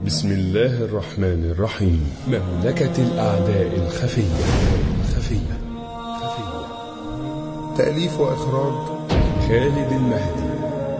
بسم الله الرحمن الرحيم مملكة الأعداء الخفية خفية خفية تأليف وإخراج خالد المهدي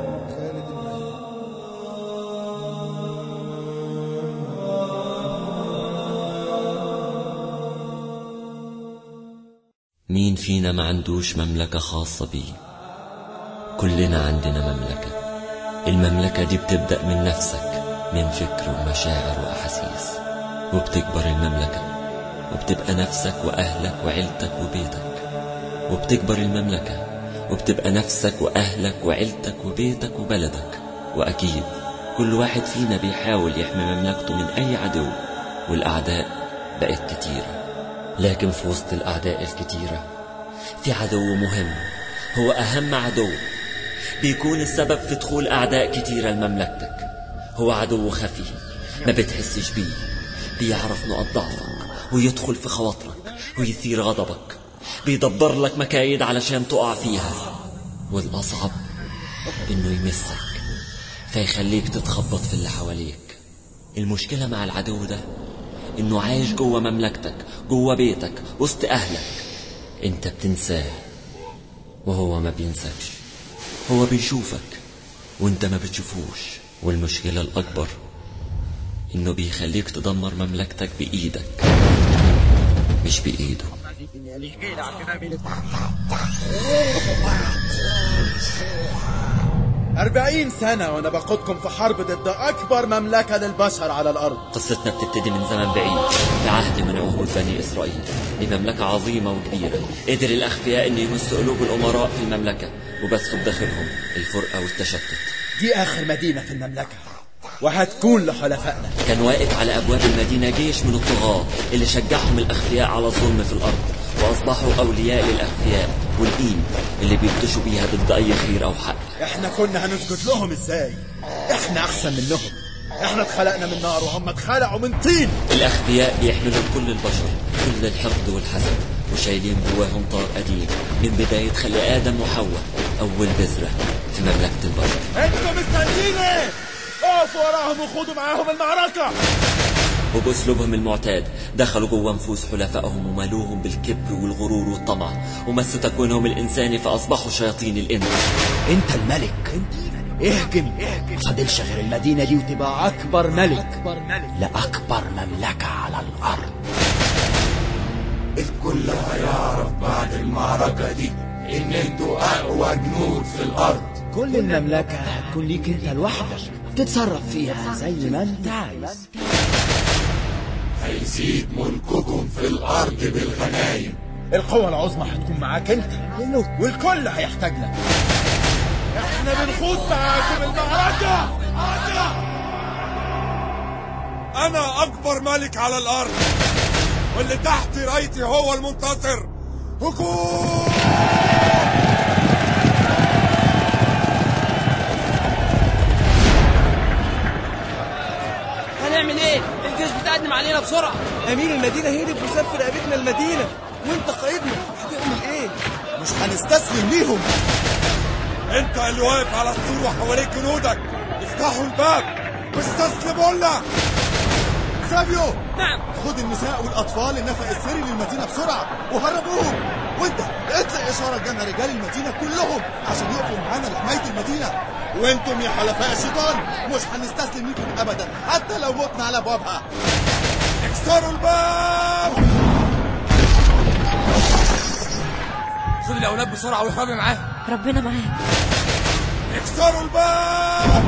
مين فينا ما عندوش مملكة خاصة بيه كلنا عندنا مملكة المملكة دي بتبدأ من نفسك من فكر ومشاعر وأحاسيس وبتكبر المملكة وبتبقى نفسك وأهلك وعيلتك وبيتك وبتكبر المملكة وبتبقى نفسك وأهلك وعيلتك وبيتك وبلدك وأكيد كل واحد فينا بيحاول يحمي مملكته من أي عدو والأعداء بقت كتيرة لكن في وسط الأعداء الكتيرة في عدو مهم هو أهم عدو بيكون السبب في دخول أعداء كتيرة لمملكتك هو عدو خفي ما بتحسش بيه بيعرف نقط ضعفك ويدخل في خواطرك ويثير غضبك بيدبر لك مكايد علشان تقع فيها والأصعب إنه يمسك فيخليك تتخبط في اللي حواليك المشكلة مع العدو ده إنه عايش جوه مملكتك جوه بيتك وسط أهلك أنت بتنساه وهو ما بينساكش هو بيشوفك وانت ما بتشوفوش والمشكلة الأكبر إنه بيخليك تدمر مملكتك بإيدك مش بإيده أربعين سنة وأنا بقودكم في حرب ضد أكبر مملكة للبشر على الأرض قصتنا بتبتدي من زمن بعيد في عهد من عهود بني إسرائيل لمملكة عظيمة وكبيرة قدر الأخفياء أن يمسوا قلوب الأمراء في المملكة وبثوا بداخلهم الفرقة والتشتت دي آخر مدينة في المملكة وهتكون لحلفائنا كان واقف على أبواب المدينة جيش من الطغاة اللي شجعهم الأخفياء على الظلم في الأرض وأصبحوا أولياء للأخفياء والإيد اللي بيبتشوا بيها ضد أي خير أو حق احنا كنا هنسجد لهم ازاي احنا احسن منهم احنا اتخلقنا من نار وهم اتخلقوا من طين الأخفياء بيحملوا كل البشر كل الحقد والحسد وشايلين جواهم طار قديم من بداية خلق آدم وحواء أول بذرة في مملكة البشر انتوا مستنيين ايه اقفوا وراهم وخدوا معاهم المعركة وبأسلوبهم المعتاد دخلوا جوا نفوس حلفائهم وملوهم بالكبر والغرور والطمع ومسوا تكوينهم الإنساني فأصبحوا شياطين الإنس انت الملك اهجم فاضلش غير المدينة دي وتبقى أكبر ملك لأكبر مملكة على الأرض الكل هيعرف بعد المعركة دي إن انتوا أقوى جنود في الأرض كل المملكة هتكون ليك انت لوحدك تتصرف فيها زي ما انت عايز هيزيد ملككم في الأرض بالغنايم القوة العظمى هتكون معاك انت والكل هيحتاج لك احنا بنخوض معاكم المعركة أنا أكبر ملك على الأرض واللي تحت رايتي هو المنتصر هجوم هنعمل ايه؟ الجيش بتقدم علينا بسرعة امير المدينه هرب وساب في رقبتنا المدينه وانت قائدنا هتعمل ايه مش هنستسلم ليهم أنت اللي واقف على السور وحواليك جنودك افتحوا الباب واستسلموا لنا سابيو نعم خد النساء والاطفال النفق السري للمدينه بسرعه وهربوهم وانت اطلق اشاره لجمع رجال المدينه كلهم عشان يقفوا معانا لحمايه المدينه وانتم يا حلفاء الشيطان مش هنستسلم ليكم ابدا حتى لو متنا على ابوابها اكسروا الباب خد الاولاد بسرعه واهربي معاهم ربنا معاك اكسروا الباب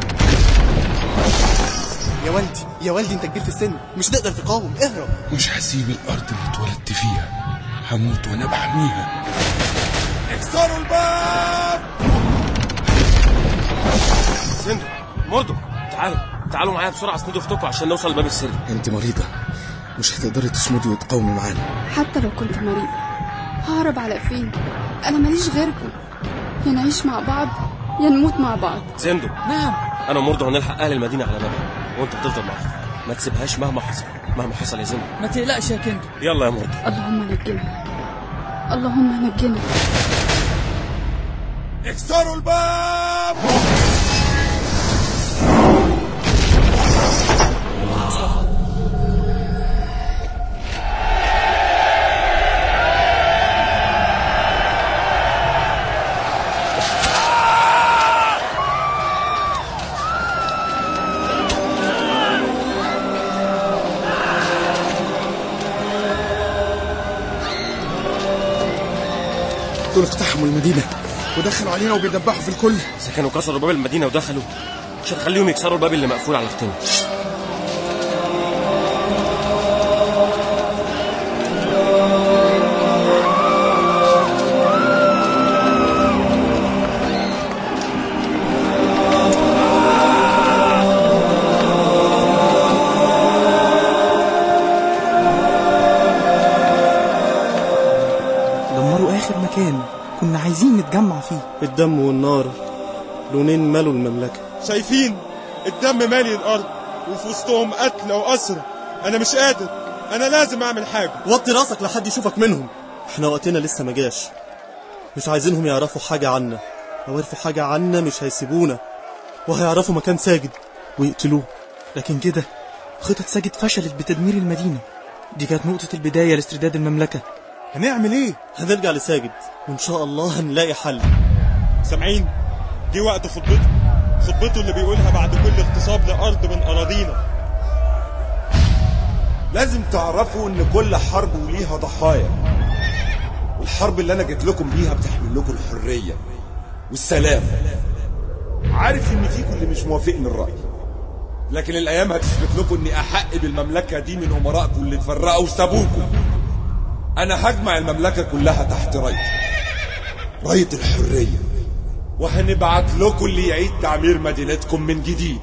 يا والدي يا والدي انت كبير في السن مش هتقدر تقاوم اهرب مش هسيب الأرض اللي اتولدت فيها هموت وأنا بحميها اكسروا الباب سندو مردو تعالوا تعالوا معايا بسرعه اسندوا اختكم عشان نوصل لباب السر انت مريضة مش هتقدري تصمدي وتقاومي معانا حتى لو كنت مريضة ههرب على فين أنا ماليش غيركم يا نعيش مع بعض يا نموت مع بعض سندو نعم انا ومردو هنلحق اهل المدينه على بابها وانت هتفضل مع اختك ما تسيبهاش مهما حصل مهما حصل يا زندو ما تقلقش يا كندو يلا يا مردو اللهم نجنا اللهم نجنا اكسروا الباب دول اقتحموا المدينة ودخلوا علينا وبيدبحوا في الكل إذا كانوا كسروا باب المدينة ودخلوا مش هتخليهم يكسروا الباب اللي مقفول على اختنا دمروا آخر مكان كنا عايزين نتجمع فيه الدم والنار لونين مالوا المملكة شايفين الدم مالي الارض وفي وسطهم قتل واسرى انا مش قادر انا لازم اعمل حاجه وطي راسك لحد يشوفك منهم احنا وقتنا لسه ما جاش مش عايزينهم يعرفوا حاجة عنا لو عرفوا حاجة عنا مش هيسيبونا وهيعرفوا مكان ساجد ويقتلوه لكن كده خطط ساجد فشلت بتدمير المدينة دي كانت نقطة البداية لاسترداد المملكة هنعمل ايه؟ هنرجع لساجد وان شاء الله هنلاقي حل سامعين دي وقت خطبته خطبته اللي بيقولها بعد كل اغتصاب لارض من اراضينا لازم تعرفوا ان كل حرب وليها ضحايا والحرب اللي انا جيت لكم بيها بتحمل لكم الحريه والسلام عارف ان فيكم اللي مش موافقني الراي لكن الايام هتثبت لكم اني احق بالمملكه دي من امرائكم اللي اتفرقوا وسابوكم انا هجمع المملكه كلها تحت رايه رايه الحريه وهنبعت لكم اللي يعيد تعمير مدينتكم من جديد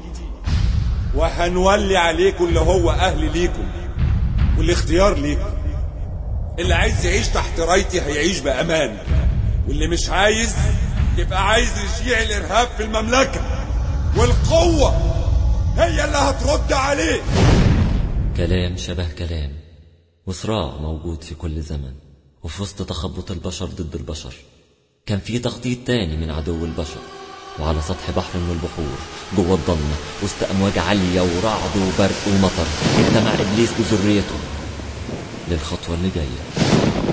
وهنولي عليكم اللي هو اهل ليكم والاختيار ليكم اللي عايز يعيش تحت رايتي هيعيش بامان واللي مش عايز يبقى عايز يشيع الارهاب في المملكه والقوه هي اللي هترد عليه كلام شبه كلام وصراع موجود في كل زمن وفي وسط تخبط البشر ضد البشر كان في تخطيط تاني من عدو البشر وعلى سطح بحر من البحور جوه الضلمة وسط أمواج عالية ورعد وبرق ومطر اجتمع إبليس بذريته للخطوة اللي جاية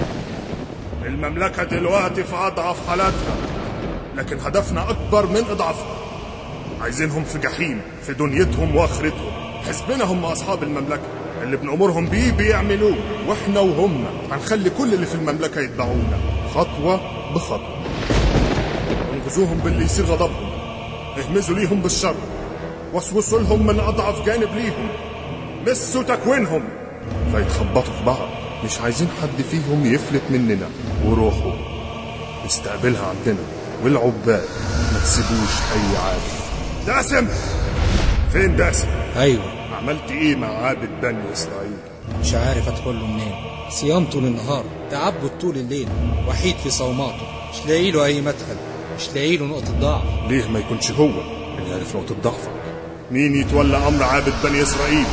المملكة دلوقتي في أضعف حالاتها لكن هدفنا أكبر من إضعافها عايزينهم في جحيم في دنيتهم وآخرتهم حزبنا هم أصحاب المملكة اللي بنأمرهم بيه بيعملوه واحنا وهم هنخلي كل اللي في المملكة يتبعونا خطوة بخطوة انقذوهم باللي يصير غضبهم اهمزوا ليهم بالشر وسوسوا لهم من أضعف جانب ليهم مسوا تكوينهم فيتخبطوا في بعض مش عايزين حد فيهم يفلت مننا وروحه نستقبلها عندنا والعباد ما تسيبوش أي عادة داسم فين داسم؟ ايوه عملت ايه مع عابد بني اسرائيل؟ مش عارف ادخل له منين صيام طول النهار تعبد طول الليل وحيد في صوماته مش لاقي له اي مدخل مش لاقي له نقطه ضعف ليه ما يكونش هو اللي عارف نقطة ضعفك؟ مين يتولى أمر عابد بني إسرائيل؟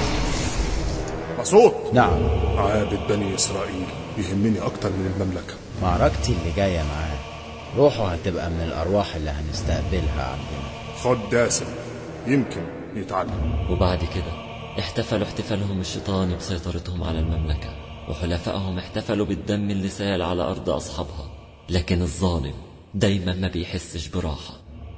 مصوت نعم عابد بني إسرائيل يهمني أكتر من المملكة معركتي اللي جاية معاه روحه هتبقى من الأرواح اللي هنستقبلها عندنا خد داسم يمكن يتعلم وبعد كده احتفلوا احتفالهم الشيطاني بسيطرتهم على المملكة وحلفائهم احتفلوا بالدم اللي سال على أرض أصحابها لكن الظالم دايما ما بيحسش براحة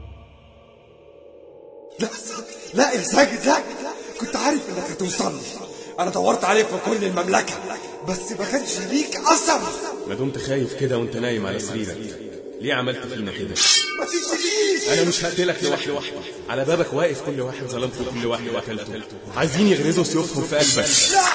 لا لا يا ساجد لا كنت عارف انك هتوصل لي انا دورت عليك في كل المملكه بس ما كانش ليك اثر ما دمت خايف كده وانت نايم على سريرك ليه عملت فينا كده ما تجيش انا مش هقتلك لوحدي على بابك واقف كل واحد ظلمته وكل واحد قتلته عايزين يغرزوا سيوفهم في قلبك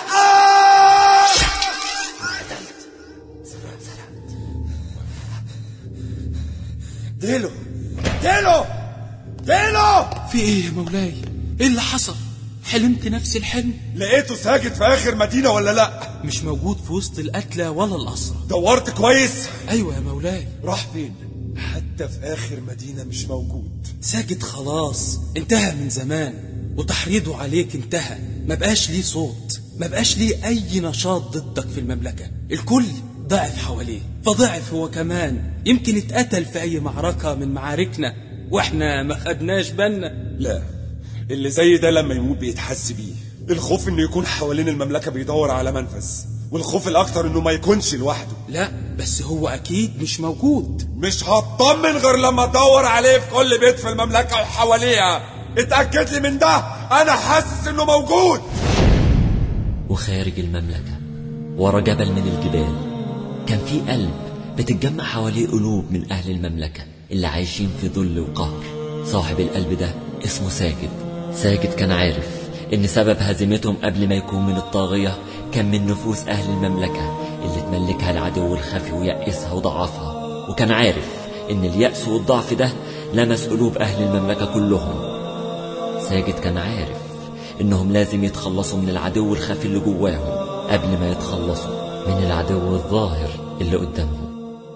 ديلو ديلو ديلو في ايه يا مولاي ايه اللي حصل حلمت نفس الحلم لقيته ساجد في اخر مدينه ولا لا مش موجود في وسط القتلى ولا الأسرى دورت كويس ايوه يا مولاي راح فين حتى في اخر مدينه مش موجود ساجد خلاص انتهى من زمان وتحريضه عليك انتهى ما بقاش ليه صوت ما بقاش ليه اي نشاط ضدك في المملكة الكل ضعف حواليه فضعف هو كمان يمكن اتقتل في اي معركة من معاركنا واحنا ما خدناش بالنا لا اللي زي ده لما يموت بيتحس بيه الخوف انه يكون حوالين المملكه بيدور على منفذ والخوف الاكتر انه ما يكونش لوحده لا بس هو اكيد مش موجود مش هطمن غير لما ادور عليه في كل بيت في المملكه وحواليها اتاكد لي من ده انا حاسس انه موجود وخارج المملكة ورا جبل من الجبال كان في قلب بتتجمع حواليه قلوب من أهل المملكة اللي عايشين في ذل وقهر صاحب القلب ده اسمه ساجد ساجد كان عارف إن سبب هزيمتهم قبل ما يكون من الطاغية كان من نفوس أهل المملكة اللي تملكها العدو الخفي ويأسها وضعفها وكان عارف إن اليأس والضعف ده لمس قلوب أهل المملكة كلهم ساجد كان عارف إنهم لازم يتخلصوا من العدو الخفي اللي جواهم قبل ما يتخلصوا من العدو الظاهر اللي قدامهم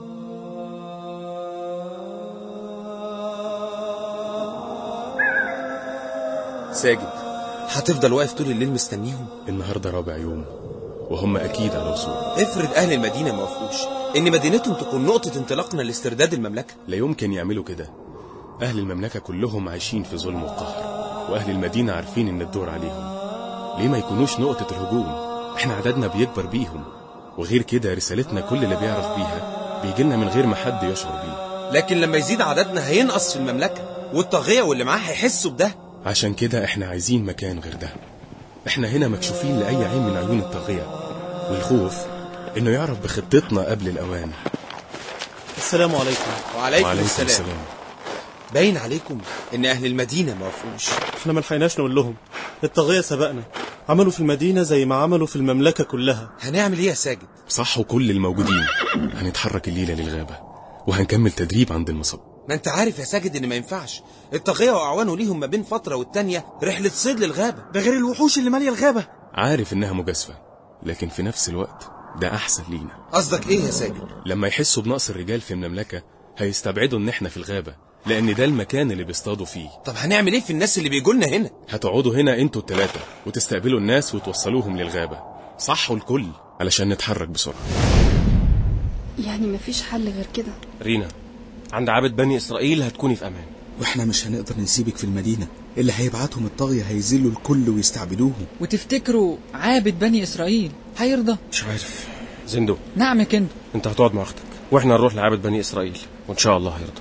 ساجد هتفضل واقف طول الليل مستنيهم النهارده رابع يوم وهم اكيد على وصول افرض اهل المدينه ما وافقوش ان مدينتهم تكون نقطه انطلاقنا لاسترداد المملكه لا يمكن يعملوا كده اهل المملكه كلهم عايشين في ظلم وقهر واهل المدينه عارفين ان الدور عليهم ليه ما يكونوش نقطه الهجوم احنا عددنا بيكبر بيهم وغير كده رسالتنا كل اللي بيعرف بيها بيجيلنا من غير ما حد يشعر بيه لكن لما يزيد عددنا هينقص في المملكه والطاغيه واللي معاه هيحسوا بده عشان كده احنا عايزين مكان غير ده احنا هنا مكشوفين لأي عين من عيون الطاغية والخوف انه يعرف بخطتنا قبل الاوان السلام عليكم وعليكم, وعليكم السلام. السلام باين عليكم ان اهل المدينه ما وافقوش احنا ما لحقناش نقول لهم الطاغية سبقنا عملوا في المدينة زي ما عملوا في المملكة كلها هنعمل ايه يا ساجد صحوا كل الموجودين هنتحرك الليلة للغابة وهنكمل تدريب عند المصب ما انت عارف يا ساجد ان ما ينفعش الطاغيه واعوانه ليهم ما بين فتره والتانيه رحله صيد للغابه ده غير الوحوش اللي ماليه الغابه عارف انها مجازفة لكن في نفس الوقت ده احسن لينا قصدك ايه يا ساجد لما يحسوا بنقص الرجال في المملكة هيستبعدوا ان احنا في الغابة لان ده المكان اللي بيصطادوا فيه طب هنعمل ايه في الناس اللي بيجولنا هنا هتقعدوا هنا انتوا التلاتة وتستقبلوا الناس وتوصلوهم للغابة صحوا الكل علشان نتحرك بسرعة يعني مفيش حل غير كده رينا عند عابد بني اسرائيل هتكوني في امان واحنا مش هنقدر نسيبك في المدينة اللي هيبعتهم الطاغية هيذلوا الكل ويستعبدوهم وتفتكروا عابد بني إسرائيل هيرضى مش عارف زندو نعم يا كندو انت هتقعد مع اختك واحنا هنروح لعابد بني اسرائيل وان شاء الله هيرضى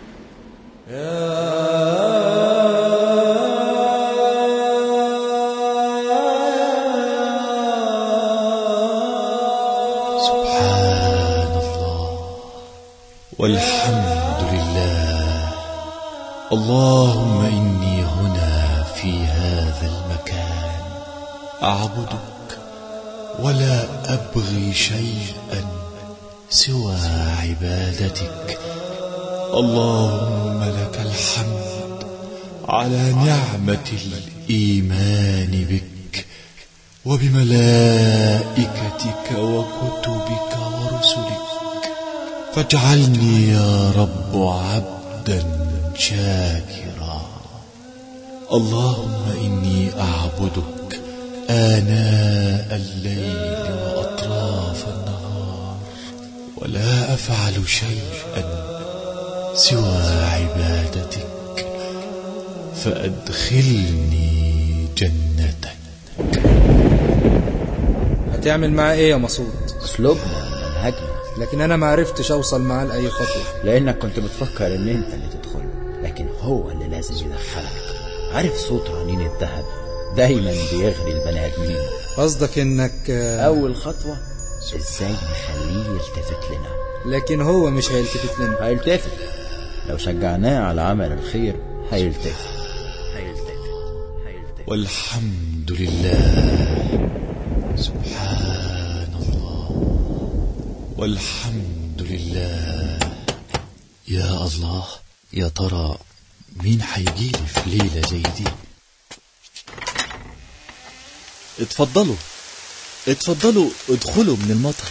سبحان الله والحمد لله اللهم إني هنا في هذا المكان أعبدك ولا أبغي شيئا سوى عبادتك اللهم لك الحمد على نعمة الإيمان بك وبملائكتك وكتبك ورسلك فاجعلني يا رب عبدا شاكرا اللهم إني أعبدك آناء الليل وأطراف النهار ولا أفعل شيئا سوى عبادتك فأدخلني جنتك هتعمل معاه ايه يا مسعود اسلوبنا منهجنا لكن انا ما عرفتش اوصل معاه لاي خطوه لانك كنت بتفكر ان انت اللي تدخل لكن هو اللي لازم يدخلك عارف صوت رنين الذهب دايما بيغري البني ادمين قصدك انك اول خطوه ازاي نخليه يلتفت لنا لكن هو مش هيلتفت لنا هيلتفت لو شجعناه على عمل الخير هيلتفت هيلتفت والحمد لله سبحان الله والحمد لله يا الله يا ترى مين هيجيلي في ليلة زي دي اتفضلوا اتفضلوا ادخلوا من المطر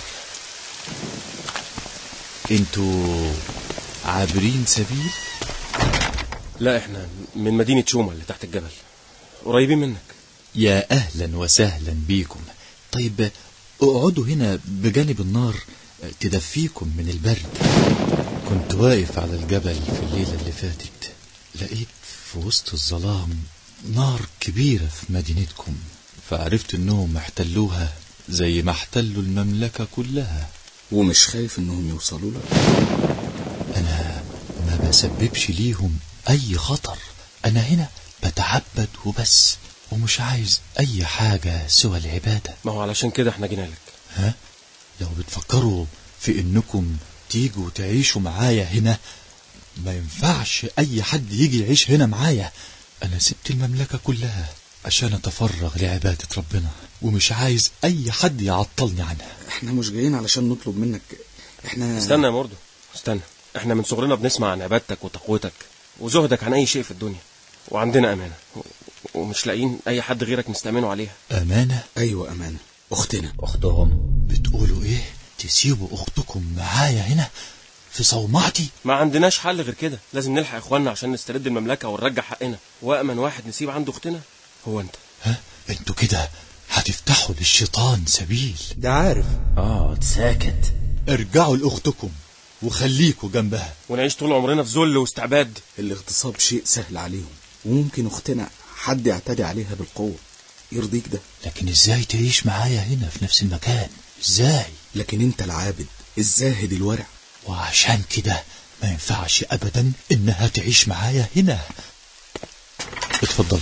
انتوا عابرين سبيل لا احنا من مدينه شوما اللي تحت الجبل قريبين منك يا اهلا وسهلا بيكم طيب اقعدوا هنا بجانب النار تدفيكم من البرد كنت واقف على الجبل في الليلة اللي فاتت لقيت في وسط الظلام نار كبيرة في مدينتكم فعرفت انهم احتلوها زي ما احتلوا المملكة كلها ومش خايف انهم يوصلوا لك انا ما بسببش ليهم اي خطر انا هنا بتعبد وبس ومش عايز اي حاجة سوى العبادة ما هو علشان كده احنا جينا لك ها لو بتفكروا في انكم تيجوا تعيشوا معايا هنا ما ينفعش أي حد يجي يعيش هنا معايا أنا سبت المملكة كلها عشان أتفرغ لعبادة ربنا ومش عايز أي حد يعطلني عنها احنا مش جايين علشان نطلب منك احنا استنى يا مردو استنى احنا من صغرنا بنسمع عن عبادتك وتقوتك وزهدك عن اي شيء في الدنيا وعندنا امانه و- ومش لاقيين اي حد غيرك نستامنه عليها أمانة أيوة أمانة أختنا أختهم بتقولوا إيه تسيبوا أختكم معايا هنا في صومعتي ما عندناش حل غير كده لازم نلحق اخواننا عشان نسترد المملكه ونرجع حقنا وامن واحد نسيب عنده اختنا هو انت ها انتوا كده هتفتحوا للشيطان سبيل ده عارف اه ساكت ارجعوا لأختكم وخليكوا جنبها ونعيش طول عمرنا في ذل واستعباد الاغتصاب شيء سهل عليهم وممكن أختنا حد يعتدي عليها بالقوة يرضيك ده لكن ازاي تعيش معايا هنا في نفس المكان ازاي لكن انت العابد الزاهد الورع وعشان كده ما ينفعش ابدا انها تعيش معايا هنا اتفضلوا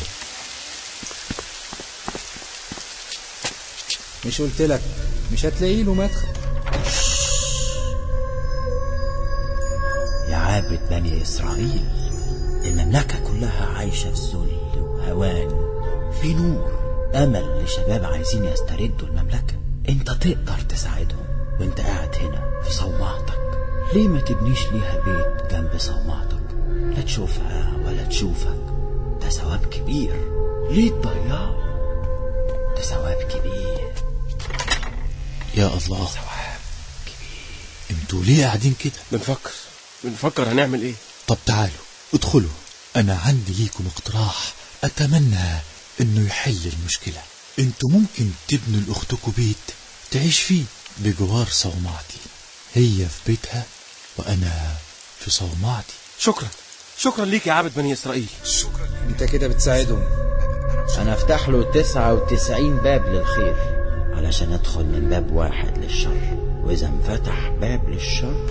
مش قلت لك مش هتلاقي له مدخل يا عابد بني إسرائيل المملكة كلها عايشة في ذل وهوان في نور أمل لشباب عايزين يستردوا المملكة أنت تقدر تساعدهم وأنت قاعد هنا في صومعتك ليه ما تبنيش ليها بيت جنب صومعتك لا تشوفها ولا تشوفك ده ثواب كبير ليه تضيعه ده ثواب كبير يا الله انتوا ليه قاعدين كده بنفكر بنفكر هنعمل ايه طب تعالوا ادخلوا انا عندي ليكم اقتراح اتمنى انه يحل المشكلة انتوا ممكن تبنوا لاختكم بيت تعيش فيه بجوار صومعتي هي في بيتها وانا في صومعتي شكرا شكرا ليك يا عابد بني اسرائيل شكرا انت كده بتساعدهم أنا أفتح له تسعة وتسعين باب للخير علشان أدخل من باب واحد للشر وإذا انفتح باب للشر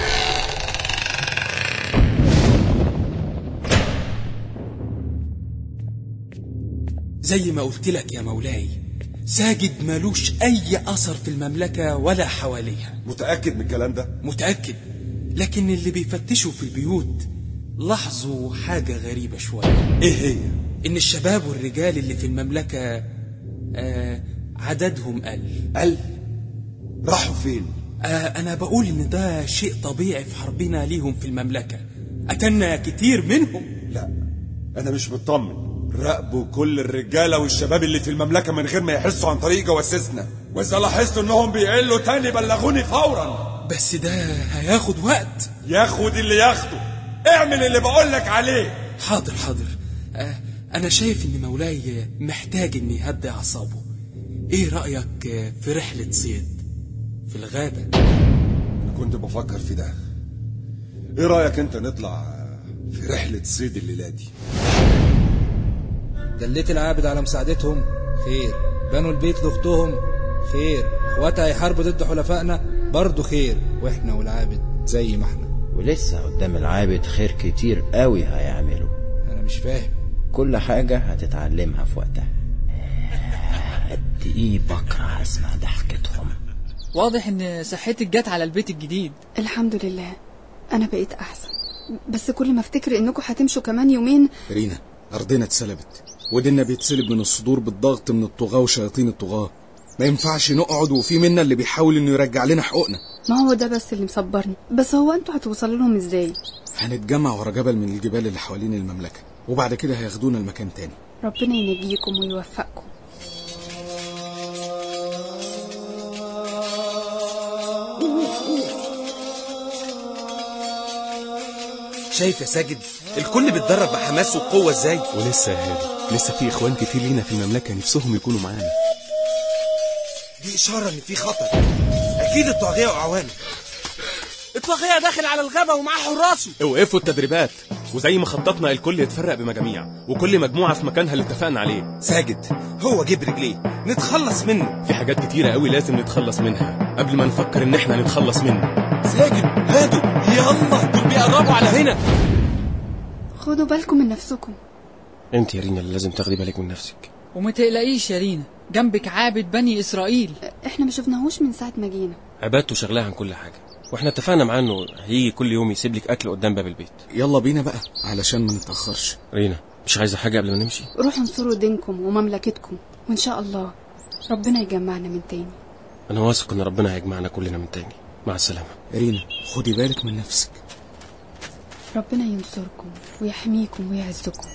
زي ما قلت لك يا مولاي ساجد مالوش أي أثر في المملكة ولا حواليها متأكد من الكلام ده متأكد لكن اللي بيفتشوا في البيوت لاحظوا حاجة غريبة شوية ايه هي إن الشباب والرجال اللي في المملكة آه عددهم قل قال راحوا فين آه أنا بقول إن ده شيء طبيعي في حربنا ليهم في المملكة قتلنا كتير منهم لا انا مش مطمن راقبوا كل الرجالة والشباب اللي في المملكة من غير ما يحسوا عن طريق جواسيسنا واذا لاحظتوا انهم بيقلوا تاني بلغوني فورا بس ده هياخد وقت ياخد اللي ياخده اعمل اللي بقولك عليه حاضر حاضر آه أنا شايف إن مولاي محتاج إن يهدي أعصابه إيه رأيك آه، في رحلة صيد في الغابة كنت بفكر في ده ايه رأيك انت نطلع في رحلة صيد الليلة دي دليت العابد على مساعدتهم خير بنوا البيت لاختهم خير اخواتها هيحاربوا ضد حلفائنا برضه خير واحنا والعابد زي ما احنا ولسه قدام العابد خير كتير قوي هيعمله انا مش فاهم كل حاجة هتتعلمها في وقتها قد ايه بكره اسمع ضحكتهم واضح ان صحتك جت على البيت الجديد الحمد لله أنا بقيت أحسن بس كل ما افتكر إنكم هتمشوا كمان يومين رينا أرضنا اتسلبت ودينا بيتسلب من الصدور بالضغط من الطغاة وشياطين الطغاة ما ينفعش نقعد وفي منا اللي بيحاول انه يرجع لنا حقوقنا ما هو ده بس اللي مصبرني بس هو انتوا هتوصلوا لهم ازاي هنتجمع ورا جبل من الجبال اللي حوالين المملكة وبعد كده هياخدونا لمكان تاني ربنا ينجيكم ويوفقكم شايف يا ساجد الكل بيتدرب بحماس وقوة ازاي ولسه يا هادي لسه في اخوان كتير لينا في المملكه نفسهم يكونوا معانا دي إشارة إن في خطر أكيد الطاغية وأعوانه الطاغية داخل على الغابة ومعاه حراسه اوقفوا التدريبات وزي ما خططنا الكل يتفرق بمجاميع وكل مجموعه في مكانها اللي اتفقنا عليه ساجد هو جيب رجليه نتخلص منه في حاجات كتيره قوي لازم نتخلص منها قبل ما نفكر ان احنا نتخلص منه ساجد هادوا يلا دول بيقربوا على هنا خدوا بالكم من نفسكم انت يا رينا اللي لازم تاخدي بالك من نفسك وما تقلقيش يا رينا جنبك عابد بني اسرائيل احنا ما شفناهوش من ساعة ما جينا عبادته شغلها عن كل حاجة واحنا اتفقنا معاه انه هيجي كل يوم يسيب لك اكل قدام باب البيت يلا بينا بقى علشان ما نتأخرش رينا مش عايزه حاجه قبل ما نمشي روحوا انصروا دينكم ومملكتكم وإن شاء الله ربنا يجمعنا من تاني انا واثق ان ربنا هيجمعنا كلنا من تاني مع السلامه رينا خدي بالك من نفسك ربنا ينصركم ويحميكم ويعزكم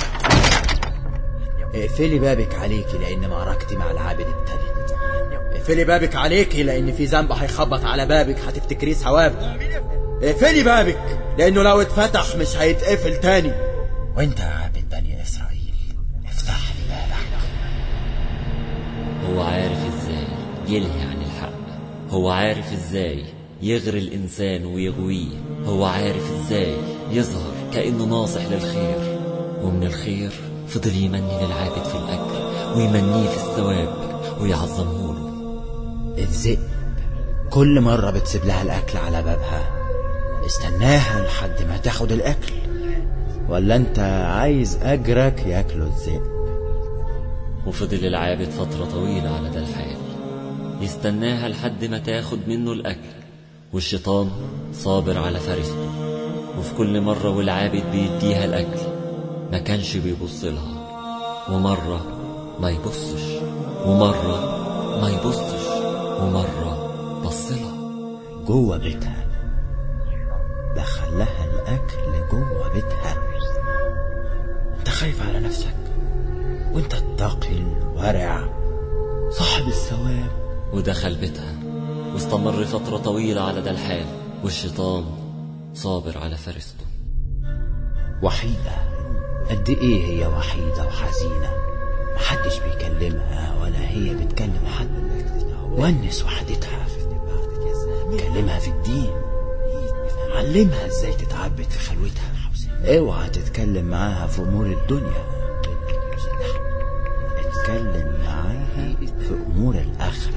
اقفلي بابك عليكي لان معركتي مع العابد ابتدت اقفلي بابك عليكي لان في ذنب هيخبط على بابك هتفتكريه ثواب اقفلي بابك لانه لو اتفتح مش هيتقفل تاني وانت يا عابد بني اسرائيل افتح لي بابك هو عارف ازاي يلهي عن الحق هو عارف ازاي يغري الإنسان ويغويه هو عارف ازاي يظهر كأنه ناصح للخير ومن الخير فضل يمني للعابد في الأكل ويمنيه في الثواب ويعظمه له الذئب كل مرة بتسيب لها الأكل على بابها استناها لحد ما تاخد الأكل ولا أنت عايز أجرك ياكله الذئب وفضل العابد فترة طويلة على ده الحال يستناها لحد ما تاخد منه الأكل والشيطان صابر على فرسته وفي كل مرة والعابد بيديها الأكل ما كانش بيبص لها ومرة ما يبصش ومرة ما يبصش ومرة بصلها جوه بيتها دخل لها الأكل جوه بيتها أنت خايف على نفسك وأنت التقي الورع صاحب الثواب ودخل بيتها واستمر فترة طويلة على ده الحال والشيطان صابر على فرسته وحيدة قد إيه هي وحيدة وحزينة محدش بيكلمها ولا هي بتكلم حد ونس وحدتها كلمها في الدين علمها ازاي تتعبد في خلوتها اوعى تتكلم معاها في امور الدنيا اتكلم معاها في امور الاخره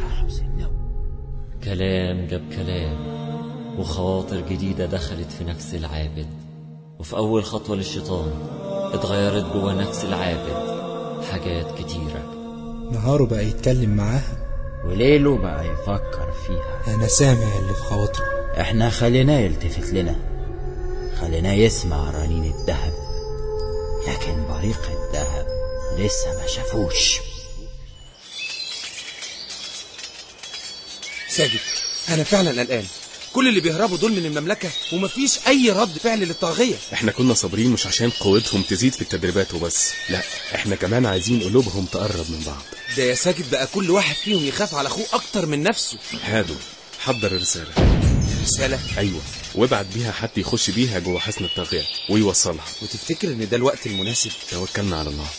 كلام جاب كلام وخواطر جديدة دخلت في نفس العابد وفي أول خطوة للشيطان اتغيرت جوه نفس العابد حاجات كتيرة نهاره بقى يتكلم معاها وليله بقى يفكر فيها أنا سامع اللي في خواطره احنا خليناه يلتفت لنا خليناه يسمع رنين الذهب لكن بريق الذهب لسه ما شافوش ساجد انا فعلا قلقان كل اللي بيهربوا دول من المملكة ومفيش أي رد فعل للطاغية احنا كنا صابرين مش عشان قوتهم تزيد في التدريبات وبس لا احنا كمان عايزين قلوبهم تقرب من بعض ده يا ساجد بقى كل واحد فيهم يخاف على أخوه أكتر من نفسه هادو حضر الرسالة رسالة ايوه وابعت بيها حد يخش بيها جوه حصن الطاغية ويوصلها وتفتكر ان ده الوقت المناسب توكلنا على الله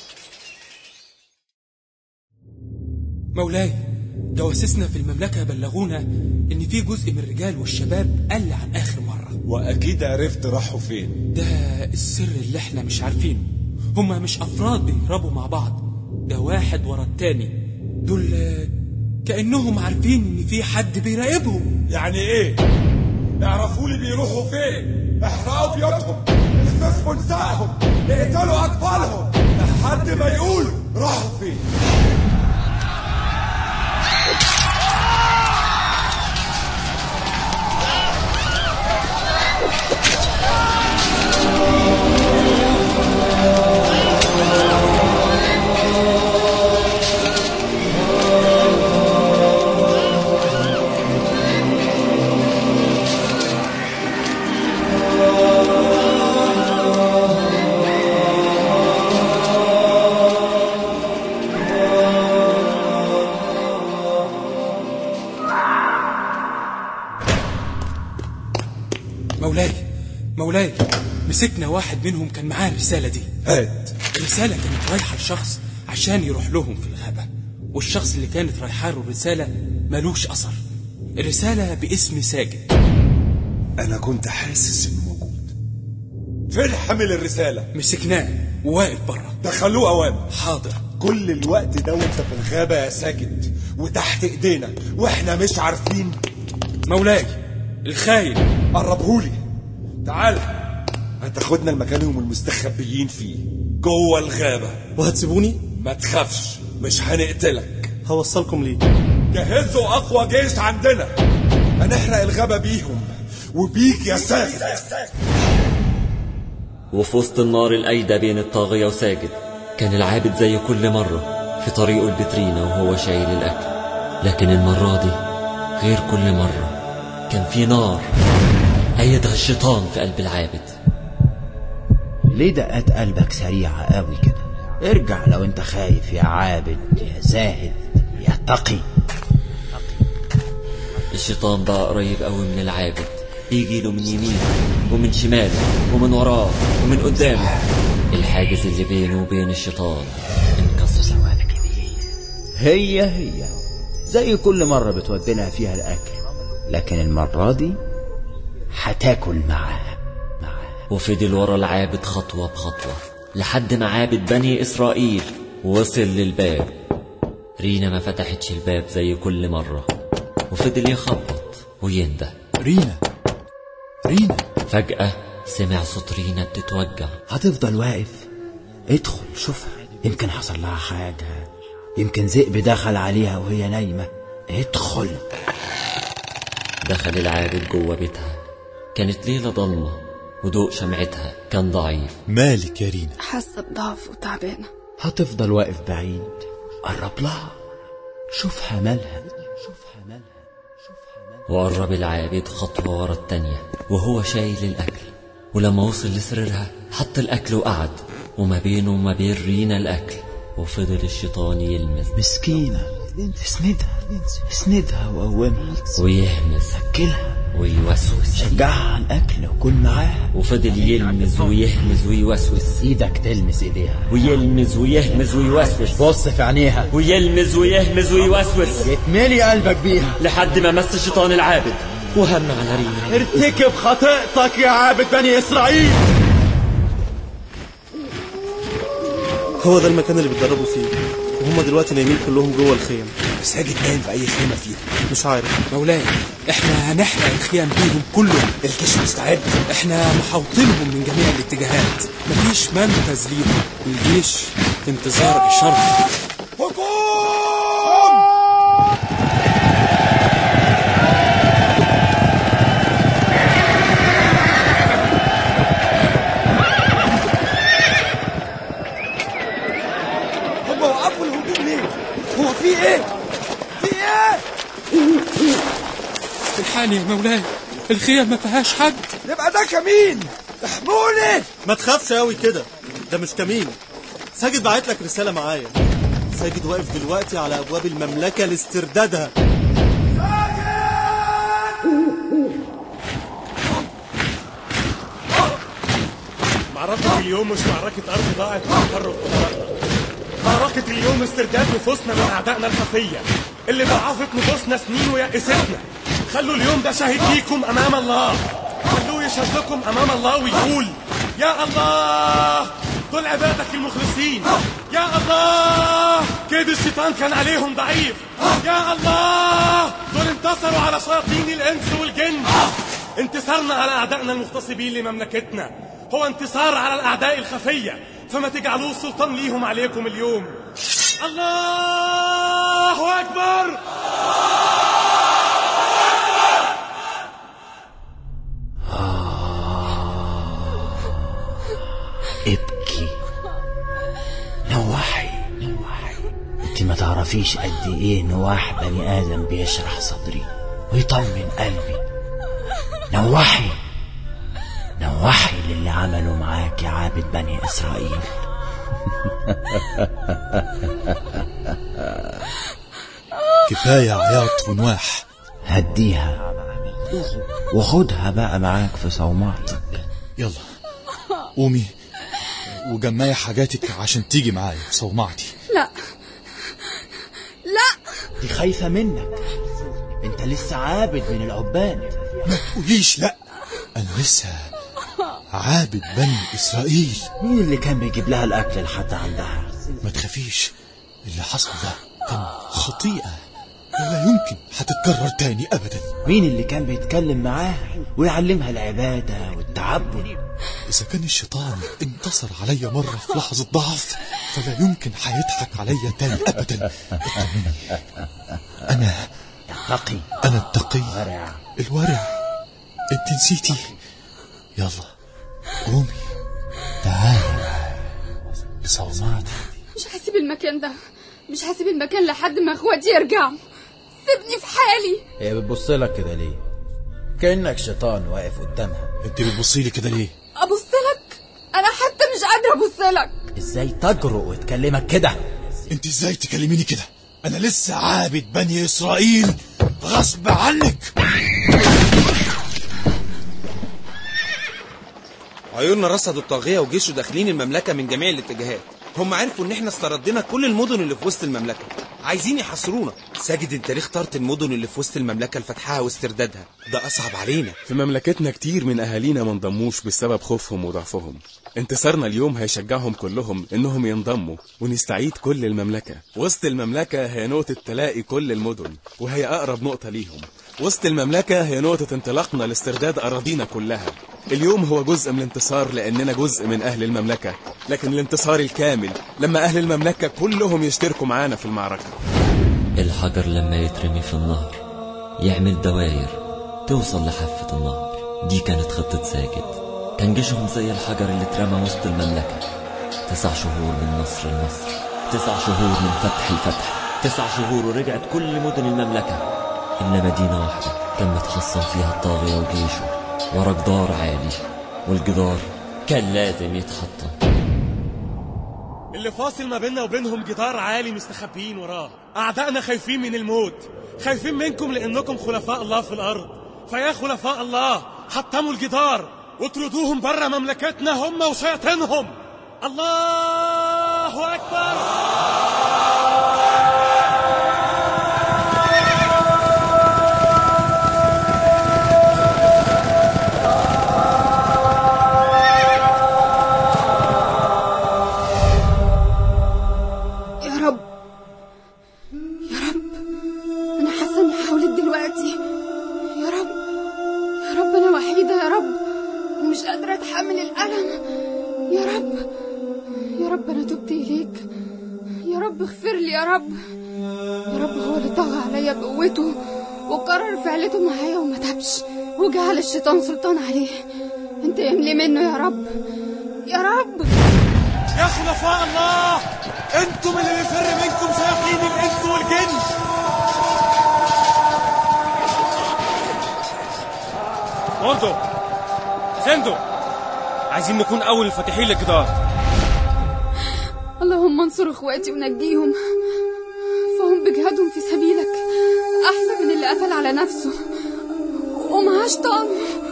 مولاي جواسيسنا في المملكة بلغونا إن في جزء من الرجال والشباب قل عن آخر مرة وأكيد عرفت راحوا فين ده السر اللي احنا مش عارفينه هما مش أفراد بيهربوا مع بعض ده واحد ورا التاني دول آه، كأنهم عارفين إن في حد بيراقبهم يعني إيه؟ اعرفوا لي بيروحوا فين احرقوا بيوتهم اختصفوا نسائهم اقتلوا أطفالهم لحد ما يقولوا راحوا فين مولاي مولاي مسكنا واحد منهم كان معاه الرسالة دي هات الرسالة كانت رايحة لشخص عشان يروح لهم في الغابة والشخص اللي كانت رايحة له الرسالة ملوش أثر الرسالة باسم ساجد أنا كنت حاسس إنه موجود فين حامل الرسالة؟ مسكناه وواقف بره دخلوه أوامر حاضر كل الوقت ده وانت في الغابة يا ساجد وتحت ايدينا واحنا مش عارفين مولاي الخاين قربهولي تعال هتاخدنا لمكانهم المستخبيين فيه جوه الغابة وهتسيبوني ما تخافش مش هنقتلك هوصلكم ليه جهزوا أقوى جيش عندنا هنحرق الغابة بيهم وبيك يا ساجد وفي وسط النار الأيدى بين الطاغية وساجد كان العابد زي كل مرة في طريقه البترينا وهو شايل الأكل لكن المرة دي غير كل مرة كان في نار أيدها الشيطان في قلب العابد ليه دقات قلبك سريعة قوي كده ارجع لو انت خايف يا عابد يا زاهد يا تقي الشيطان بقى قريب قوي من العابد يجي له من يمينه ومن شماله ومن وراه ومن قدامه الحاجز اللي بينه وبين الشيطان انكسر هي هي زي كل مرة بتودلها فيها الأكل لكن المرة دي هتاكل معاها وفضل ورا العابد خطوة بخطوة لحد ما عابد بني إسرائيل وصل للباب رينا ما فتحتش الباب زي كل مرة وفضل يخبط وينده رينا رينا فجأة سمع صوت رينا بتتوجع هتفضل واقف ادخل شوفها يمكن حصل لها حاجة يمكن ذئب دخل عليها وهي نايمة ادخل دخل العابد جوه بيتها كانت ليلة ضلمة وضوء شمعتها كان ضعيف مالك يا رينا حاسة بضعف وتعبانة هتفضل واقف بعيد قرب لها شوفها مالها وقرب العابد خطوة ورا التانية وهو شايل الأكل ولما وصل لسريرها حط الأكل وقعد وما بينه وما بين رينا الأكل وفضل الشيطان يلمس مسكينة اسندها اسندها وقومها ويهمس أكلها ويوسوس شجعها على الأكل وكل معاها وفضل يلمس ويهمس ويوسوس ايدك تلمس ايديها ويلمس ويهمس ويوسوس بص في عينيها ويلمس ويهمس ويوسوس يتملي قلبك بيها لحد ما مس الشيطان العابد وهم على رينا ارتكب خطيئتك يا عابد بني إسرائيل هو ده المكان اللي بيتدربوا فيه وهم دلوقتي نايمين كلهم جوه الخيم ساجد نايم في اي خيمه فيهم مش عارف مولاي احنا هنحرق الخيام بيهم كلهم الجيش مستعد احنا محوطينهم من جميع الاتجاهات مفيش منفذ ليهم الجيش في انتظار اشارته هم وقفوا الهجوم ليه؟ هو في ايه؟ في ايه؟ الحقني يا مولاي الخيام ما فيهاش حد يبقى ده كمين احموني ما تخافش قوي كده ده مش كمين ساجد بعت لك رسالة معايا ساجد واقف دلوقتي على أبواب المملكة لاستردادها معركة اليوم مش معركة أرض ضاعت من تحرك قدراتنا معركة اليوم استرداد نفوسنا من أعدائنا الخفية اللي ضعفت نفوسنا سنين ويأستنا خلوا اليوم ده شاهد ليكم أمام الله خلوه يشهد لكم أمام الله ويقول يا الله دول عبادك المخلصين يا الله كيد الشيطان كان عليهم ضعيف يا الله دول انتصروا على شياطين الإنس والجن انتصارنا على أعدائنا المغتصبين لمملكتنا هو انتصار على الأعداء الخفية فما تجعلوه السلطان ليهم عليكم اليوم الله أكبر ابكي نوحي انت ما تعرفيش قد ايه نواح بني ادم بيشرح صدري ويطمن قلبي نوحي نوحي للي عملوا معاك يا عابد بني اسرائيل كفاية عياط ونواح هديها وخدها بقى معاك في صومعتك يلا قومي وجمعي حاجاتك عشان تيجي معايا في صومعتي لا لا دي خايفة منك انت لسه عابد من العباد ما تقوليش لا انا لسه عابد بني اسرائيل مين اللي كان بيجيب لها الاكل لحد عندها ما تخافيش اللي حصل ده كان خطيئة ولا يمكن هتتكرر تاني ابدا مين اللي كان بيتكلم معاها ويعلمها العبادة والتعبد اذا كان الشيطان انتصر عليا مرة في لحظة ضعف فلا يمكن هيضحك عليا تاني ابدا اطمني انا تقي أنا التقي ورع الورع أنت نسيتي يلا قومي تعالي بصومات مش هسيب المكان ده مش هسيب المكان لحد ما اخواتي يرجعوا سيبني في حالي هي بتبص لك كده ليه كأنك شيطان واقف قدامها أنت بتبصي لي كده ليه ابص لك انا حتى مش قادره ابص لك ازاي تجرؤ وتكلمك كده أنت إزاي تكلميني كده أنا لسه عابد بني إسرائيل غصب عنك عيوننا رصدوا الطاغية وجيشه داخلين المملكة من جميع الاتجاهات هم عرفوا ان احنا استردينا كل المدن اللي في وسط المملكة عايزين يحصرونا ساجد انت ليه اخترت المدن اللي في وسط المملكة لفتحها واستردادها ده اصعب علينا في مملكتنا كتير من أهالينا ما انضموش بسبب خوفهم وضعفهم انتصارنا اليوم هيشجعهم كلهم انهم ينضموا ونستعيد كل المملكة وسط المملكة هي نقطة تلاقي كل المدن وهي أقرب نقطة ليهم وسط المملكة هي نقطة انطلاقنا لاسترداد أراضينا كلها اليوم هو جزء من الانتصار لأننا جزء من أهل المملكة لكن الانتصار الكامل لما أهل المملكة كلهم يشتركوا معانا في المعركة الحجر لما يترمي في النهر يعمل دواير توصل لحافة النهر دي كانت خطة ساجد كان جيشهم زي الحجر اللي اترمى وسط المملكة تسع شهور من نصر لنصر تسع شهور من فتح لفتح تسع شهور ورجعت كل مدن المملكة إلا مدينة واحدة كان متحصن فيها الطاغية وجيشه ورا جدار عالي والجدار كان لازم يتحطم اللي فاصل ما بيننا وبينهم جدار عالي مستخبيين وراه أعدائنا خايفين من الموت خايفين منكم لأنكم خلفاء الله في الأرض فيا خلفاء الله حطموا الجدار واطردوهم بره مملكتنا هم وشياطينهم الله أكبر يا رب يا رب انا حاسه اني حاولت دلوقتي يا رب يا رب انا وحيده يا رب ومش قادره اتحمل الالم يا رب يا رب انا تبت اليك يا رب اغفر لي يا رب يا رب هو اللي طغى عليا بقوته وقرر فعلته معايا وما تابش وجعل الشيطان سلطان عليه انت يملي منه يا رب يا رب يا خلفاء الله انتم اللي بيفر منكم شياطين الانس والجن موردو سندو عايزين نكون اول الفاتحين للجدار اللهم انصر اخواتي ونجيهم فهم بجهادهم في سبيلك احسن من اللي قفل على نفسه ومعاش طعم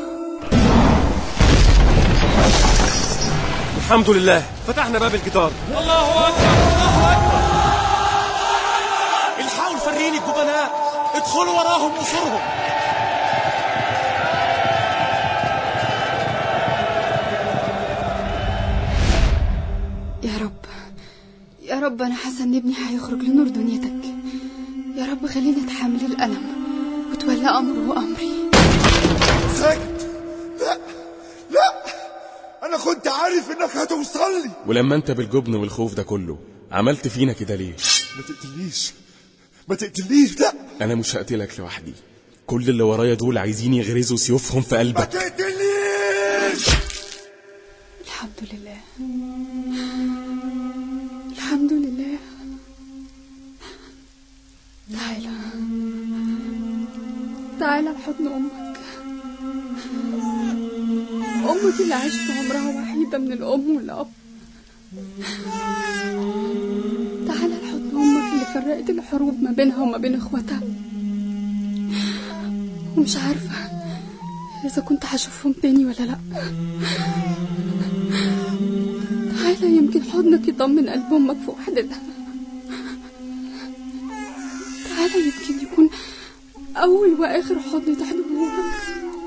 الحمد لله فتحنا باب الجدار الله اكبر الله اكبر الحقوا الفرين الجبناء ادخلوا وراهم وصرهم يا رب يا رب انا حاسه ان ابني هيخرج لنور دنيتك يا رب خليني اتحمل الالم وتولى امره وامري ساكت لا لا انا كنت عارف انك هتوصل لي ولما انت بالجبن والخوف ده كله عملت فينا كده ليه ما تقتلنيش ما تقتلنيش لا انا مش هقتلك لوحدي كل اللي ورايا دول عايزين يغرزوا سيوفهم في ما قلبك تقتلنيش الحمد لله الحمد لله تعالى تعالى لحضن امك امك اللي عاشت عمرها وحيده من الام والاب تعالى لحضن امك اللي فرقت الحروب ما بينها وما بين اخواتها ومش عارفه اذا كنت هشوفهم تاني ولا لا تعالى يمكن حضنك يطمن قلب امك في وحدتها تعالى يمكن يكون اول واخر حضن تحضنه لك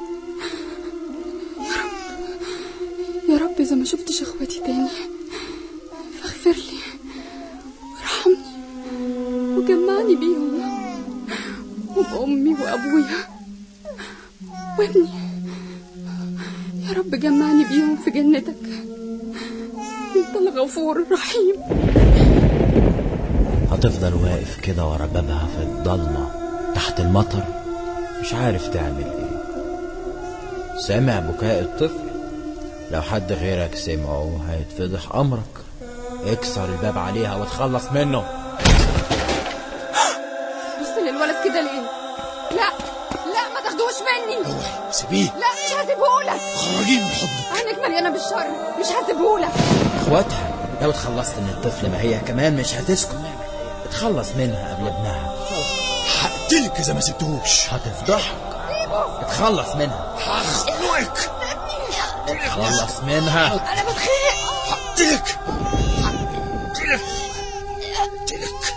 يا رب يا رب اذا ما شفتش اخواتي تاني فاغفر لي وارحمني وجمعني بيهم وبامي وابويا وابني يا رب جمعني بيهم في جنتك انت الغفور الرحيم هتفضل واقف كده ورا بابها في الضلمة تحت المطر مش عارف تعمل ايه سامع بكاء الطفل لو حد غيرك سمعه هيتفضح امرك اكسر الباب عليها وتخلص منه بص للولد كده ليه لا لا ما تاخدوش مني سيبيه لا مش هسيبهولك خرجيه من حضني عينك مليانه بالشر مش هسيبهولك اخواتها لو اتخلصت من الطفل ما هي كمان مش هتسكت اتخلص منها قبل ابنها هقتلك اذا ما سبتهوش هتفضحك اتخلص منها هخنقك اتخلص منها انا بتخنق هقتلك هقتلك هقتلك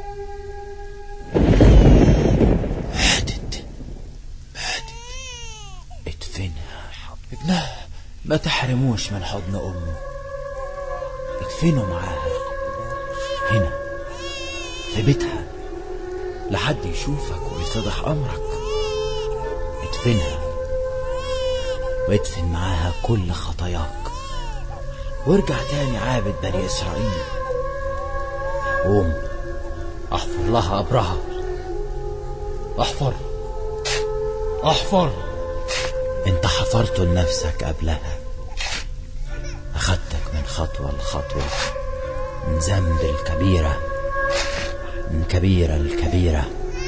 ادفنها ابنها ما تحرموش من حضن امه ادفنوا معاها هنا في بيتها لحد يشوفك ويتضح امرك ادفنها وادفن معاها كل خطاياك وارجع تاني عابد بني اسرائيل قوم احفر لها قبرها احفر احفر انت حفرت لنفسك قبلها اخدتك من خطوة لخطوة من ذنب الكبيرة من كبيرة الكبيرة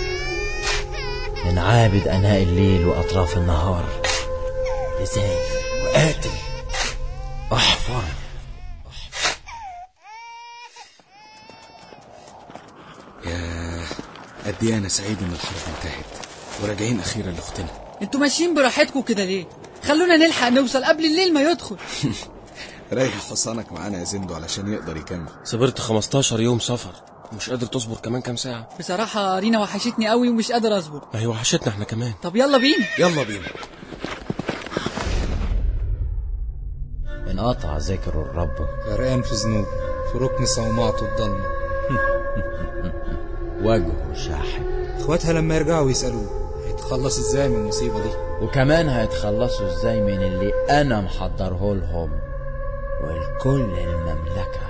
من عابد أناء الليل وأطراف النهار لزاني وقاتل احفر ياه قد ايه انا سعيد ان الحرب انتهت وراجعين اخيرا لاختنا انتوا ماشيين براحتكم كده ليه خلونا نلحق نوصل قبل الليل ما يدخل ريح حصانك معانا يا زندو علشان يقدر يكمل صبرت 15 يوم سفر مش قادر تصبر كمان كام ساعة بصراحة رينا وحشتني قوي ومش قادر اصبر ما هي وحشتنا احنا كمان طب يلا بينا يلا بينا انقطع ذكر الرب غرقان في ذنوب في ركن صومعته الضلمة وجهه شاحب اخواتها لما يرجعوا يسألوه هيتخلص ازاي من المصيبة دي وكمان هيتخلصوا ازاي من اللي انا محضره لهم والكل المملكة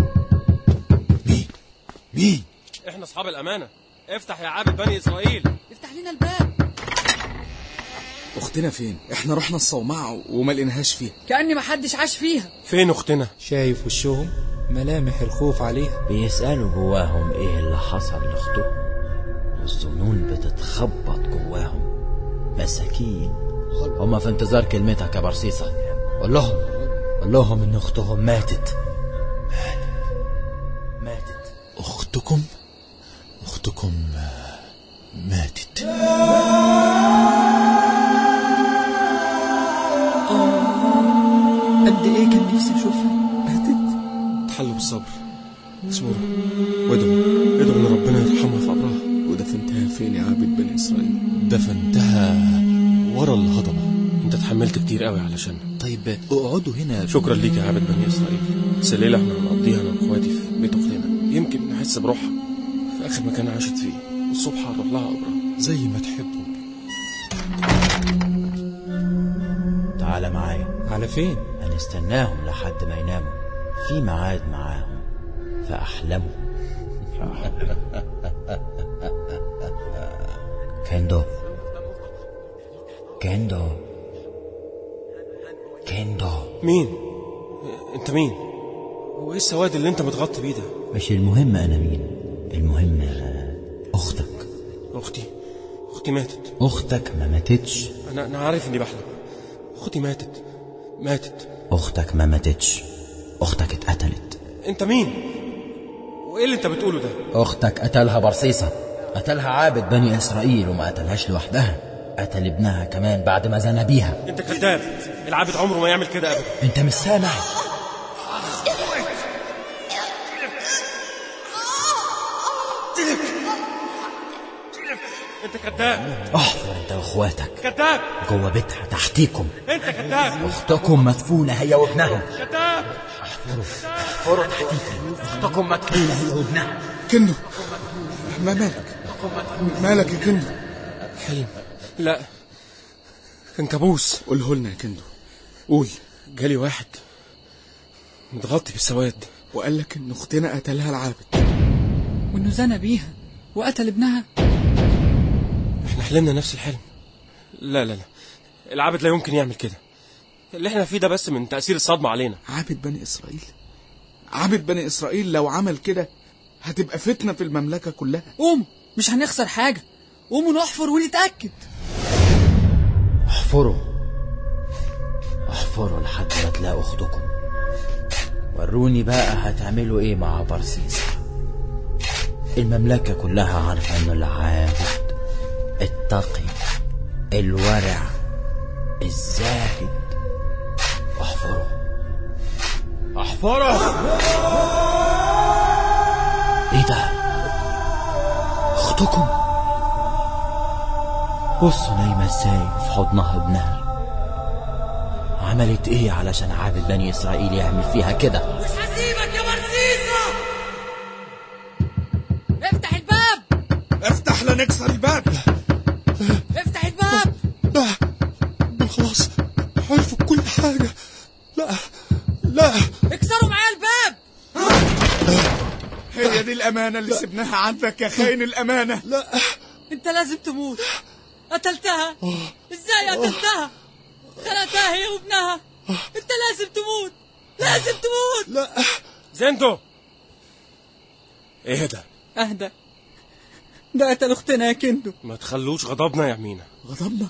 مين احنا اصحاب الامانة افتح يا عابد بني اسرائيل افتح لنا الباب اختنا فين احنا رحنا الصومعة وما لقيناهاش فيها كأني محدش عاش فيها فين اختنا شايف وشهم ملامح الخوف عليها بيسألوا جواهم ايه اللي حصل لاختهم والظنون بتتخبط جواهم مساكين هما في انتظار كلمتك يا برصيصة قول لهم قول لهم ان اختهم ماتت ماتت أختكم أختكم آه، ماتت قد ايه كان نفسي اشوفها ماتت تحلوا بالصبر اصبروا وادعوا ادعوا ان ربنا يرحمها في قبرها ودفنتها فين يا عابد بني اسرائيل دفنتها ورا الهضبة انت اتحملت كتير قوي علشان طيب اقعدوا هنا شكرا ليك يا عابد بني اسرائيل بس الليله احنا هنقضيها انا واخواتي في بيت اختنا يمكن نحس بروحها في اخر مكان عاشت فيه والصبح هنروح لها قبرها زي ما تحبوا تعال معايا على فين هنستناهم لحد ما يناموا في ميعاد معاهم في أحلامهم كندو كندو كندو مين انت مين وايه السواد اللي انت متغطي بيه ده مش المهم أنا مين المهم أختك اختي اختي ماتت أختك ما ماتتش انا انا عارف اني بحلم اختي ماتت ماتت أختك ما ماتتش أختك اتقتلت انت مين وايه اللي انت بتقوله ده أختك قتلها برصيصة قتلها عابد بني إسرائيل وما قتلهاش لوحدها قتل ابنها كمان بعد ما زنى بيها انت كذاب العابد عمره ما يعمل كده ابدا انت مش سامع انت كذاب احفر انت واخواتك كذاب جوه بيتها تحتيكم انت كذاب اختكم مدفونة هي وابنها كذاب احفروا تحتيكم اختكم مدفونة هي وابنها كندو ما مالك مالك يا كندو حلم لا كان كابوس قوله لنا يا كندو قول جالي واحد متغطي بالسواد وقال لك ان اختنا قتلها العابد وانه زنى بيها وقتل ابنها حلمنا نفس الحلم لا لا لا العبد لا يمكن يعمل كده اللي احنا فيه ده بس من تأثير الصدمة علينا عابد بني إسرائيل عابد بني إسرائيل لو عمل كده هتبقى فتنة في المملكة كلها قوموا مش هنخسر حاجة قوموا نحفر ونتأكد احفروا احفروا لحد ما تلاقوا اختكم وروني بقى هتعملوا ايه مع برسيسة المملكة كلها عارفة انه العابد التقي الورع الزاهد احفروا احفره ايه ده اختكم بصوا نايمة ازاي في حضنها ابنها عملت ايه علشان عابد بني اسرائيل يعمل فيها كده مش هسيبك يا برسيسة افتح الباب افتح لا نكسر الباب افتح الباب خلاص عرفوا كل حاجة لا لا اكسروا معايا الباب هي دي الأمانة اللي سبناها عندك يا خاين الأمانة لا انت لازم تموت قتلتها ازاي قتلتها خلقتها هي وابنها انت لازم تموت لازم تموت لا زندو ايه ده اهدى ده قتل اختنا يا كندو ما تخلوش غضبنا يا مينا غضبنا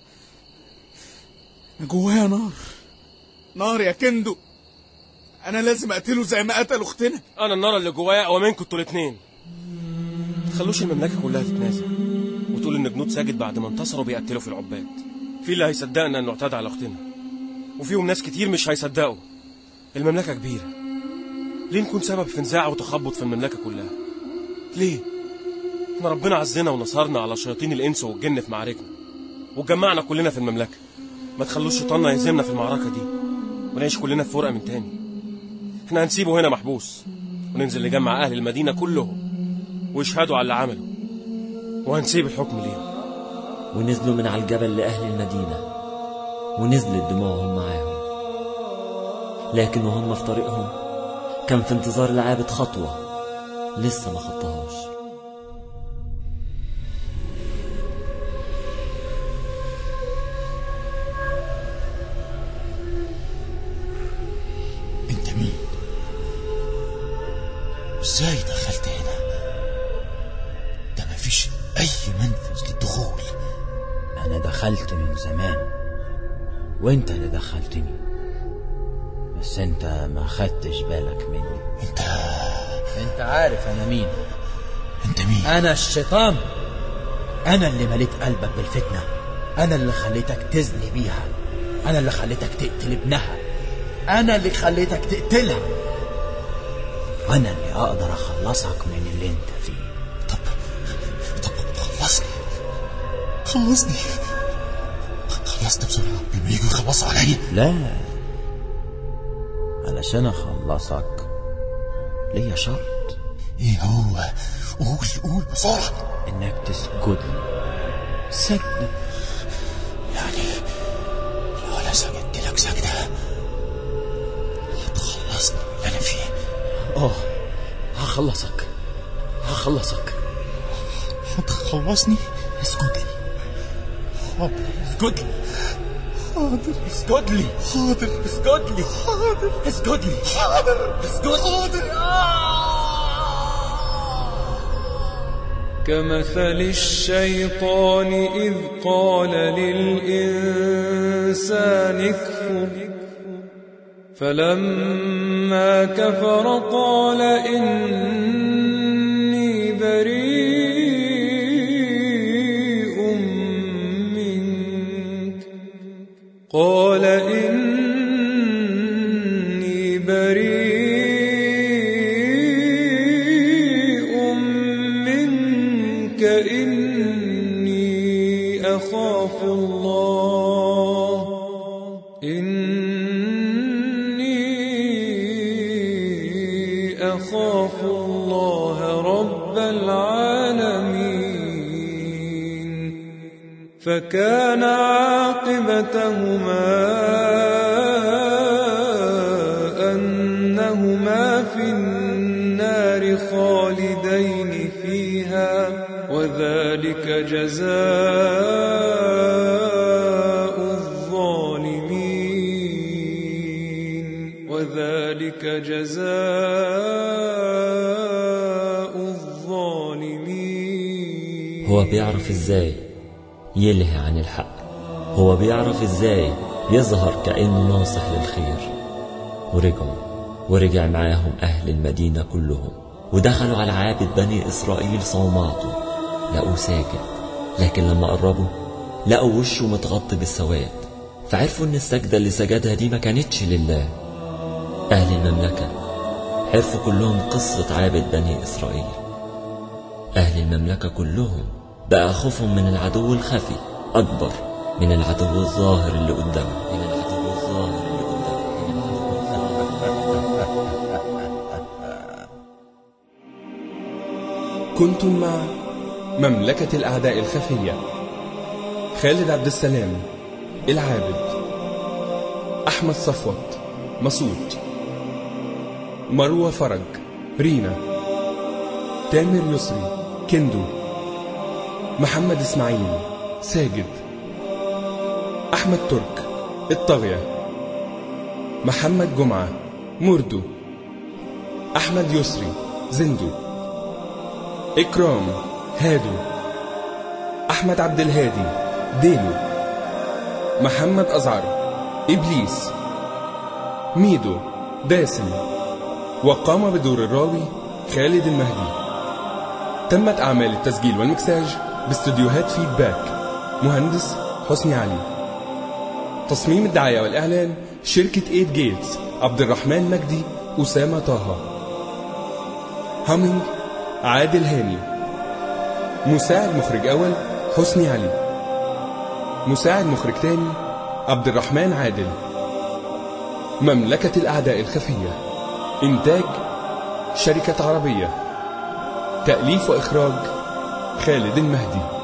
أنا جوايا نار نار يا كندو أنا لازم أقتله زي ما قتل أختنا انا النار اللي جوايا اقوى منكم انتوا الاتنين تخلوش المملكة كلها تتنازل وتقول ان جنود ساجد بعد ما انتصروا بيقتلوا في العباد في اللي هيصدقنا انه اعتدى على اختنا وفيهم ناس كتير مش هيصدقوا المملكة كبيرة ليه نكون سبب في نزاع وتخبط في المملكة كلها ليه احنا ربنا عزنا ونصرنا على شياطين الانس والجن في معاركنا وجمعنا كلنا في المملكة ما تخلوش شيطاننا يهزمنا في المعركة دي ونعيش كلنا في فرقة من تاني احنا هنسيبه هنا محبوس وننزل نجمع اهل المدينة كلهم ويشهدوا على اللي عمله وهنسيب الحكم ليهم ونزلوا من على الجبل لأهل المدينة ونزلت دموعهم معاهم لكن وهم في طريقهم كان في انتظار العابد خطوة لسه ما خطاهاش انت مين ازاي دخلت هنا ده مفيش اي منفذ للدخول انا دخلت من زمان وانت اللي دخلتني بس انت ما خدتش بالك مني انت انت عارف انا مين انت مين انا الشيطان انا اللي مليت قلبك بالفتنه انا اللي خليتك تزني بيها انا اللي خليتك تقتل ابنها انا اللي خليتك تقتلها انا اللي اقدر اخلصك من اللي انت فيه خلصني خلصني خلصت بسرعة لما يجوا يخلصوا عليا لا علشان اخلصك ليا شرط ايه هو قول قول بسرعة انك تسجد لي سجد يعني لو انا سجدت لك سجدة هتخلصني من اللي انا فيه اه هخلصك هخلصك هتخلصني اسجد لي حاضر اسجد لي حاضر اسجد لي حاضر اسجد لي حاضر اسجد لي حاضر اسجد حاضر كمثل الشيطان إذ قال للإنسان اكفر فلما كفر قال إني بريء منك قال إني بريء منك إني أخاف الله إني أخاف الله رب العالمين فكان عاقبتهما أنهما في النار خالدين فيها وذلك جزاء الظالمين وذلك جزاء الظالمين هو بيعرف ازاي يلهي عن الحق هو بيعرف ازاي يظهر كأنه ناصح للخير ورجعوا ورجع معاهم أهل المدينة كلهم ودخلوا على عابد بني إسرائيل صومعته لقوه ساجد لكن لما قربوا لقوا وشه متغطي بالسواد فعرفوا إن السجدة اللي سجدها دي ما كانتش لله أهل المملكة عرفوا كلهم قصة عابد بني إسرائيل أهل المملكة كلهم بقى خوفهم من العدو الخفي أكبر من العدو الظاهر اللي قدامه من العدو الظاهر اللي كنتم مع مملكة الأعداء الخفية خالد عبد السلام العابد أحمد صفوت مسعود مروة فرج رينا تامر يسري كندو محمد إسماعيل ساجد أحمد ترك الطاغية محمد جمعة مردو أحمد يسري زندو إكرام هادو أحمد عبد الهادي ديلو محمد أزعر إبليس ميدو باسم وقام بدور الراوي خالد المهدي تمت أعمال التسجيل والمكساج باستديوهات فيدباك مهندس حسني علي تصميم الدعاية والإعلان شركة 8 جيتس عبد الرحمن مجدي أسامة طه هامينج عادل هاني مساعد مخرج أول حسني علي مساعد مخرج تاني عبد الرحمن عادل مملكة الأعداء الخفية إنتاج شركة عربية تأليف وإخراج خالد المهدي